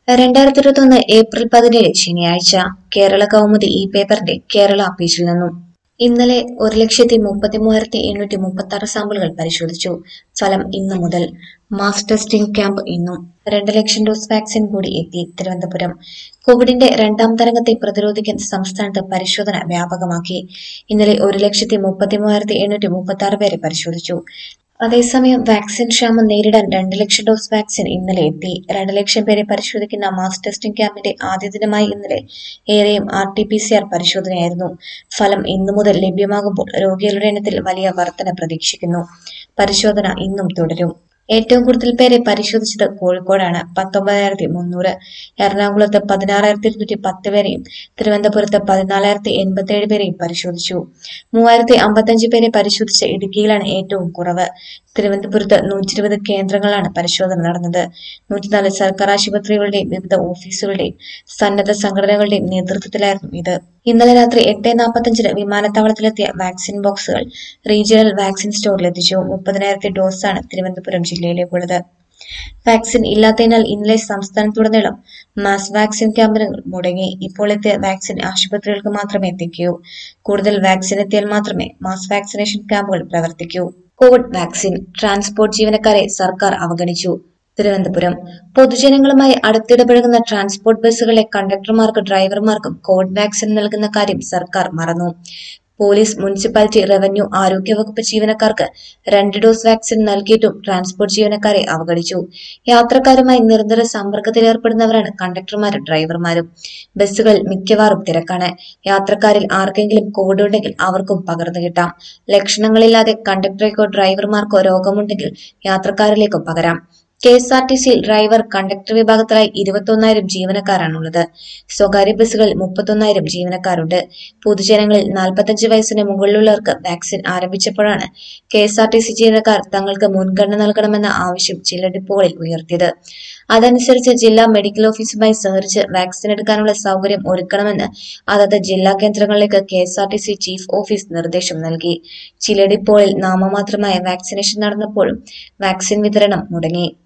രണ്ടായിരത്തി ഇരുപത്തൊന്ന് ഏപ്രിൽ പതിനേഴ് ശനിയാഴ്ച കേരള കൗമുദി ഈ പേപ്പറിന്റെ കേരള പേജിൽ നിന്നും ഇന്നലെ ഒരു ലക്ഷത്തി മുപ്പത്തി മൂവായിരത്തി എണ്ണൂറ്റി മുപ്പത്തി ആറ് സാമ്പിളുകൾ പരിശോധിച്ചു ഫലം ഇന്നു മുതൽ മാസ് ടെസ്റ്റിംഗ് ക്യാമ്പ് ഇന്നും രണ്ട് ലക്ഷം ഡോസ് വാക്സിൻ കൂടി എത്തി തിരുവനന്തപുരം കോവിഡിന്റെ രണ്ടാം തരംഗത്തെ പ്രതിരോധിക്കാൻ സംസ്ഥാനത്ത് പരിശോധന വ്യാപകമാക്കി ഇന്നലെ ഒരു ലക്ഷത്തി മുപ്പത്തി മൂവായിരത്തി എണ്ണൂറ്റി മുപ്പത്തി ആറ് പേരെ പരിശോധിച്ചു അതേസമയം വാക്സിൻ ക്ഷാമം നേരിടാൻ രണ്ട് ലക്ഷം ഡോസ് വാക്സിൻ ഇന്നലെ എത്തി രണ്ട് ലക്ഷം പേരെ പരിശോധിക്കുന്ന മാസ് ടെസ്റ്റിംഗ് ക്യാമ്പിന്റെ ആദ്യ ദിനമായി ഇന്നലെ ഏറെയും R T P C R പരിശോധനയായിരുന്നു ഫലം ഇന്നു മുതൽ ലഭ്യമാകുമ്പോൾ രോഗികളുടെ എണ്ണത്തിൽ വലിയ വർധന പ്രതീക്ഷിക്കുന്നു പരിശോധന ഇന്നും തുടരും ഏറ്റവും കൂടുതൽ പേരെ പരിശോധിച്ചത് കോഴിക്കോടാണ് പത്തൊമ്പതായിരത്തി മുന്നൂറ് എറണാകുളത്ത് പതിനാറായിരത്തി ഇരുന്നൂറ്റി പത്ത് പേരെയും തിരുവനന്തപുരത്ത് പതിനാലായിരത്തി എൺപത്തി ഏഴ് പേരെയും പരിശോധിച്ചു മൂവായിരത്തി അമ്പത്തഞ്ച് പേരെ പരിശോധിച്ച ഇടുക്കിയിലാണ് ഏറ്റവും കുറവ് തിരുവനന്തപുരത്ത് നൂറ്റി ഇരുപത് കേന്ദ്രങ്ങളാണ് പരിശോധന നടന്നത് നൂറ്റിനാല് സർക്കാർ ആശുപത്രികളുടെയും വിവിധ ഓഫീസുകളുടെയും സന്നദ്ധ സംഘടനകളുടെയും നേതൃത്വത്തിലായിരുന്നു ഇത് ഇന്നലെ രാത്രി എട്ട് നാൽപ്പത്തഞ്ചിന് വിമാനത്താവളത്തിലെത്തിയ വാക്സിൻ ബോക്സുകൾ റീജിയണൽ വാക്സിൻ സ്റ്റോറിലെത്തിച്ചു മുപ്പതിനായിരത്തി ഡോസാണ് തിരുവനന്തപുരം ജില്ലയിലേക്കുള്ളത് വാക്സിൻ ഇല്ലാത്തതിനാൽ ഇന്നലെ സംസ്ഥാനത്തുടനീളം മാസ് വാക്സിൻ ക്യാമ്പുകൾ മുടങ്ങി ഇപ്പോൾ എത്തിയ വാക്സിൻ ആശുപത്രികൾക്ക് മാത്രമേ എത്തിക്കൂ കൂടുതൽ വാക്സിൻ എത്തിയാൽ മാത്രമേ മാസ് വാക്സിനേഷൻ ക്യാമ്പുകൾ പ്രവർത്തിക്കൂ കോവിഡ് വാക്സിൻ ട്രാൻസ്പോർട്ട് ജീവനക്കാരെ സർക്കാർ അവഗണിച്ചു തിരുവനന്തപുരം പൊതുജനങ്ങളുമായി അടുത്തിടപഴകുന്ന ട്രാൻസ്പോർട്ട് ബസ്സുകളിലെ കണ്ടക്ടർമാർക്കും ഡ്രൈവർമാർക്കും കോവിഡ് വാക്സിൻ നൽകുന്ന കാര്യം സർക്കാർ മറന്നു പോലീസ് മുനിസിപ്പാലിറ്റി റവന്യൂ ആരോഗ്യവകുപ്പ് ജീവനക്കാർക്ക് രണ്ട് ഡോസ് വാക്സിൻ നൽകിയിട്ടും ട്രാൻസ്പോർട്ട് ജീവനക്കാരെ അവഗണിച്ചു യാത്രക്കാരുമായി നിരന്തര സമ്പർക്കത്തിലേർപ്പെടുന്നവരാണ് കണ്ടക്ടർമാരും ഡ്രൈവർമാരും ബസ്സുകളിൽ മിക്കവാറും തിരക്കാണ് യാത്രക്കാരിൽ ആർക്കെങ്കിലും കോവിഡ് ഉണ്ടെങ്കിൽ അവർക്കും പകർന്നു കിട്ടാം ലക്ഷണങ്ങളില്ലാതെ കണ്ടക്ടറേക്കോ ഡ്രൈവർമാർക്കോ രോഗമുണ്ടെങ്കിൽ യാത്രക്കാരിലേക്കും പകരാം കെ എസ് ആർ ടി സിയിൽ ഡ്രൈവർ കണ്ടക്ടർ വിഭാഗത്തിലായി ഇരുപത്തൊന്നായിരം ജീവനക്കാരാണുള്ളത് സ്വകാര്യ ബസ്സുകളിൽ മുപ്പത്തൊന്നായിരം ജീവനക്കാരുണ്ട് പൊതുജനങ്ങളിൽ നാൽപ്പത്തഞ്ച് വയസ്സിന് മുകളിലുള്ളവർക്ക് വാക്സിൻ ആരംഭിച്ചപ്പോഴാണ് K S R T C ജീവനക്കാർ തങ്ങൾക്ക് മുൻഗണന നൽകണമെന്ന ആവശ്യം ചില ഡിപ്പോകളിൽ ഉയർത്തിയത് അതനുസരിച്ച് ജില്ലാ മെഡിക്കൽ ഓഫീസുമായി സഹകരിച്ച് വാക്സിൻ എടുക്കാനുള്ള സൗകര്യം ഒരുക്കണമെന്ന് അതത് ജില്ലാ കേന്ദ്രങ്ങളിലേക്ക് K S R T C chief office നിർദ്ദേശം നൽകി ചില ഡിപ്പോകളിൽ നാമമാത്രമായ വാക്സിനേഷൻ നടന്നപ്പോഴും വാക്സിൻ വിതരണം മുടങ്ങി